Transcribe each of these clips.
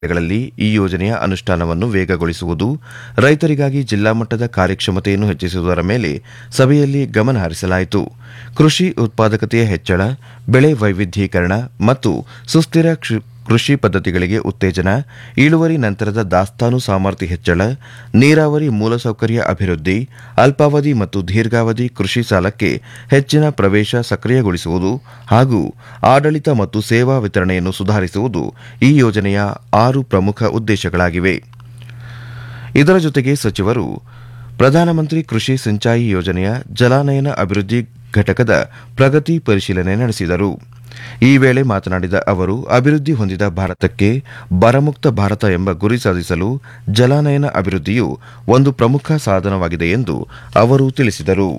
ಗಳಲ್ಲಿ ಈ ಯೋಜನೆಯ ಅನುಷ್ಠಾನವನ್ನು ವೇಗಗೊಳಿಸುವುದು ರೈತರಿಗಾಗಿ ಜಿಲ್ಲಾ ಮಟ್ಟದ ಕಾರ್ಯಕ್ಷಮತೆಯನ್ನು ಹೆಚ್ಚಿಸುವುದರ ಮೇಲೆ ಸಭೆಯಲ್ಲಿ ಗಮನ ಹರಿಸಲಾಯಿತು ಕೃಷಿ ಉತ್ಪಾದಕತೆಯ ಹೆಚ್ಚಳ ಬೆಳೆ ವೈವಿಧ್ಯೀಕರಣ ಮತ್ತು ಸುಸ್ಥಿರ ಕೃ- ಕೃಷಿ ಪದ್ಧತಿಗಳಿಗೆ ಉತ್ತೇಜನ ಇಳುವರಿ ನಂತರದ ದಾಸ್ತಾನು ಸಾಮರ್ಥ್ಯ ಹೆಚ್ಚಳ ನೀರಾವರಿ ಮೂಲಸೌಕರ್ಯ ಅಭಿವೃದ್ಧಿ ಅಲ್ಪಾವಧಿ ಮತ್ತು ದೀರ್ಘಾವಧಿ ಕೃಷಿ ಸಾಲಕ್ಕೆ ಹೆಚ್ಚಿನ ಪ್ರವೇಶ ಸಕ್ರಿಯಗೊಳಿಸುವುದು ಹಾಗೂ ಆಡಳಿತ ಮತ್ತು ಸೇವಾ ವಿತರಣೆಯನ್ನು ಸುಧಾರಿಸುವುದು ಈ ಯೋಜನೆಯ ಆರು ಪ್ರಮುಖ ಉದ್ದೇಶಗಳಾಗಿವೆ ಇದರ ಜೊತೆಗೆ ಸಚಿವರು ಪ್ರಧಾನಮಂತ್ರಿ ಕೃಷಿ ಸಿಂಚಾಯಿ ಯೋಜನೆಯ ಜಲಾನಯನ ಅಭಿವೃದ್ಧಿ ಘಟಕದ ಪ್ರಗತಿ ಪರಿಶೀಲನೆ ನಡೆಸಿದರು ಈ ವೇಳೆ ಮಾತನಾಡಿದ ಅವರು ಅಭಿವೃದ್ಧಿ ಹೊಂದಿದ ಭಾರತಕ್ಕೆ ಬರಮುಕ್ತ ಭಾರತ ಎಂಬ ಗುರಿ ಸಾಧಿಸಲು ಜಲಾನಯನ ಅಭಿವೃದ್ಧಿಯು ಒಂದು ಪ್ರಮುಖ ಸಾಧನವಾಗಿದೆ ಎಂದು ಅವರು ತಿಳಿಸಿದರು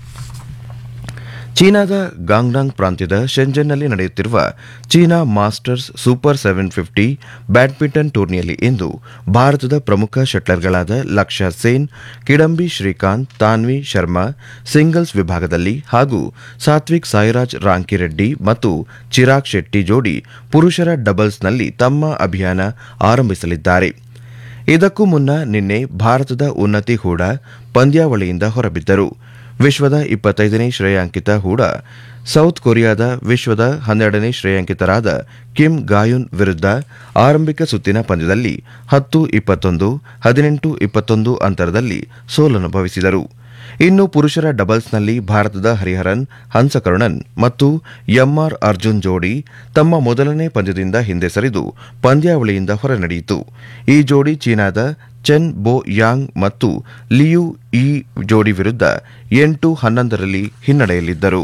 ಚೀನಾದ ಗಾಂಗ್ಡಾಂಗ್ ಪ್ರಾಂತ್ಯದ ಶೆಂಜನ್ನಲ್ಲಿ ನಡೆಯುತ್ತಿರುವ China masters super seven fifty badminton ಟೂರ್ನಿಯಲ್ಲಿ ಇಂದು ಭಾರತದ ಪ್ರಮುಖ ಶಟ್ಲರ್ಗಳಾದ ಲಕ್ಷ್ಯ ಸೇನ್ ಕಿಡಂಬಿ ಶ್ರೀಕಾಂತ್ ತಾನ್ವಿ ಶರ್ಮಾ ಸಿಂಗಲ್ಸ್ ವಿಭಾಗದಲ್ಲಿ ಹಾಗೂ ಸಾತ್ವಿಕ್ ಸಾಯಿರಾಜ್ ರಾಂಕಿರೆಡ್ಡಿ ಮತ್ತು ಚಿರಾಗ್ ಶೆಟ್ಟಿ ಜೋಡಿ ಪುರುಷರ ಡಬಲ್ಸ್ನಲ್ಲಿ ತಮ್ಮ ಅಭಿಯಾನ ಆರಂಭಿಸಲಿದ್ದಾರೆ ಇದಕ್ಕೂ ಮುನ್ನ ನಿನ್ನೆ ಭಾರತದ ಉನ್ನತಿ ಹೂಡ ಪಂದ್ಯಾವಳಿಯಿಂದ ಹೊರಬಿದ್ದರು ವಿಶ್ವದ ಇಪ್ಪತ್ತೈದನೇ ಶ್ರೇಯಾಂಕಿತ ಹೂಡ ಸೌತ್ ಕೊರಿಯಾದ ವಿಶ್ವದ ಹನ್ನೆರಡನೇ ಶ್ರೇಯಾಂಕಿತರಾದ ಕಿಮ್ ಗಾಯುನ್ ವಿರುದ್ಧ ಆರಂಭಿಕ ಸುತ್ತಿನ ಪಂದ್ಯದಲ್ಲಿ ಹತ್ತು ಇಪ್ಪತ್ತೊಂದು ಹದಿನೆಂಟು ಇಪ್ಪತ್ತೊಂದು ಅಂತರದಲ್ಲಿ ಸೋಲನುಭವಿಸಿದರು ಇನ್ನು ಪುರುಷರ ಡಬಲ್ಸ್ನಲ್ಲಿ ಭಾರತದ ಹರಿಹರನ್ ಹಂಸಕರುಣನ್ ಮತ್ತು ಎಂಆರ್ ಅರ್ಜುನ್ ಜೋಡಿ ತಮ್ಮ ಮೊದಲನೇ ಪಂದ್ಯದಿಂದ ಹಿಂದೆ ಸರಿದು ಪಂದ್ಯಾವಳಿಯಿಂದ ಹೊರನಡೆಯಿತು ಈ ಜೋಡಿ ಚೀನಾದ ಚೆನ್ ಬೋ ಯಾಂಗ್ ಮತ್ತು ಲಿಯು ಈ ಜೋಡಿ ವಿರುದ್ಧ ಎಂಟು ಹನ್ನೊಂದರಲ್ಲಿ ಹಿನ್ನಡೆಯಲಿದ್ದರು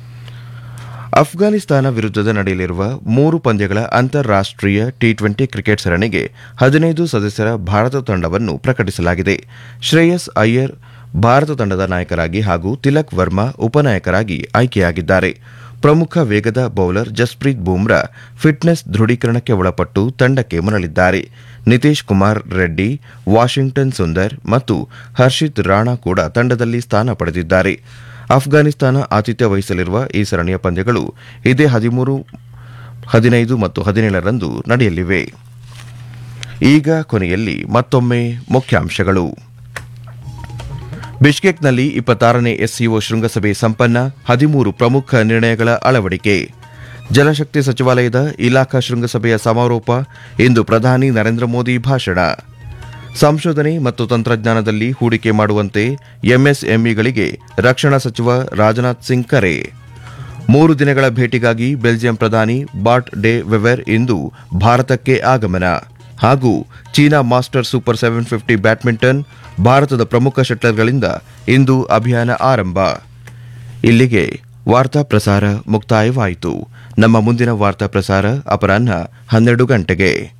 ಅಫ್ಘಾನಿಸ್ತಾನ ವಿರುದ್ಧದ ನಡೆಯಲಿರುವ ಮೂರು ಪಂದ್ಯಗಳ ಅಂತಾರಾಷ್ಟೀಯ ಟಿ ಟ್ವೆಂಟಿ ಕ್ರಿಕೆಟ್ ಸರಣಿಗೆ ಹದಿನೈದು ಸದಸ್ಯರ ಭಾರತ ತಂಡವನ್ನು ಪ್ರಕಟಿಸಲಾಗಿದೆ ಶ್ರೇಯಸ್ ಅಯ್ಯರ್ ಭಾರತ ತಂಡದ ನಾಯಕರಾಗಿ ಹಾಗೂ ತಿಲಕ್ ವರ್ಮಾ ಉಪನಾಯಕರಾಗಿ ಆಯ್ಕೆಯಾಗಿದ್ದಾರೆ ಪ್ರಮುಖ ವೇಗದ ಬೌಲರ್ ಜಸ್ಪ್ರೀತ್ ಬೂಮ್ರಾ ಫಿಟ್ನೆಸ್ ದೃಢೀಕರಣಕ್ಕೆ ಒಳಪಟ್ಟು ತಂಡಕ್ಕೆ ಮರಳಿದ್ದಾರೆ ನಿತೀಶ್ ಕುಮಾರ್ ರೆಡ್ಡಿ ವಾಷಿಂಗ್ಟನ್ ಸುಂದರ್ ಮತ್ತು ಹರ್ಷಿತ್ ರಾಣಾ ಕೂಡ ತಂಡದಲ್ಲಿ ಸ್ಥಾನ ಪಡೆದಿದ್ದಾರೆ ಅಫ್ಘಾನಿಸ್ತಾನ ಆತಿಥ್ಯ ವಹಿಸಲಿರುವ ಈ ಸರಣಿಯ ಪಂದ್ಯಗಳು ಇದೇ ಹದಿಮೂರು ಹದಿನೈದು ಮತ್ತು ಹದಿನೇಳರಂದು ನಡೆಯಲಿವೆ ಈಗ ಕೊನೆಯಲ್ಲಿ ಮತ್ತೊಮ್ಮೆ ಮುಖ್ಯಾಂಶಗಳು ಬಿಷ್ಕೆಕ್ನಲ್ಲಿ ಇಪ್ಪತ್ತಾರನೇ ಎಸ್ಸಿಒ ಶೃಂಗಸಭೆ ಸಂಪನ್ನ ಹದಿಮೂರು ಪ್ರಮುಖ ನಿರ್ಣಯಗಳ ಅಳವಡಿಕೆ ಜಲಶಕ್ತಿ ಸಚಿವಾಲಯದ ಇಲಾಖಾ ಶೃಂಗಸಭೆಯ ಸಮಾರೋಪ ಇಂದು ಪ್ರಧಾನಿ ನರೇಂದ್ರ ಮೋದಿ ಭಾಷಣ ಸಂಶೋಧನೆ ಮತ್ತು ತಂತ್ರಜ್ಞಾನದಲ್ಲಿ ಹೂಡಿಕೆ ಮಾಡುವಂತೆ ಎಂಎಸ್ಎಂಇಗಳಿಗೆ ರಕ್ಷಣಾ ಸಚಿವ ರಾಜನಾಥ್ ಸಿಂಗ್ ಕರೆ ಮೂರು ದಿನಗಳ ಭೇಟಿಗಾಗಿ ಬೆಲ್ಜಿಯಂ ಪ್ರಧಾನಿ ಬಾಟ್ ಡೆ ವೆವೆರ್ ಇಂದು ಭಾರತಕ್ಕೆ ಆಗಮನ ಹಾಗೂ China master super seven fifty badminton ಭಾರತದ ಪ್ರಮುಖ ಶಟ್ಲರ್ಗಳಿಂದ ಇಂದು ಅಭಿಯಾನ ಆರಂಭ ಇಲ್ಲಿಗೆ ವಾರ್ತಾ ಪ್ರಸಾರ ಮುಕ್ತಾಯವಾಯಿತು ನಮ್ಮ ಮುಂದಿನ ವಾರ್ತಾ ಪ್ರಸಾರ ಅಪರಾಹ್ನ ಹನ್ನೆರಡು ಗಂಟೆಗೆ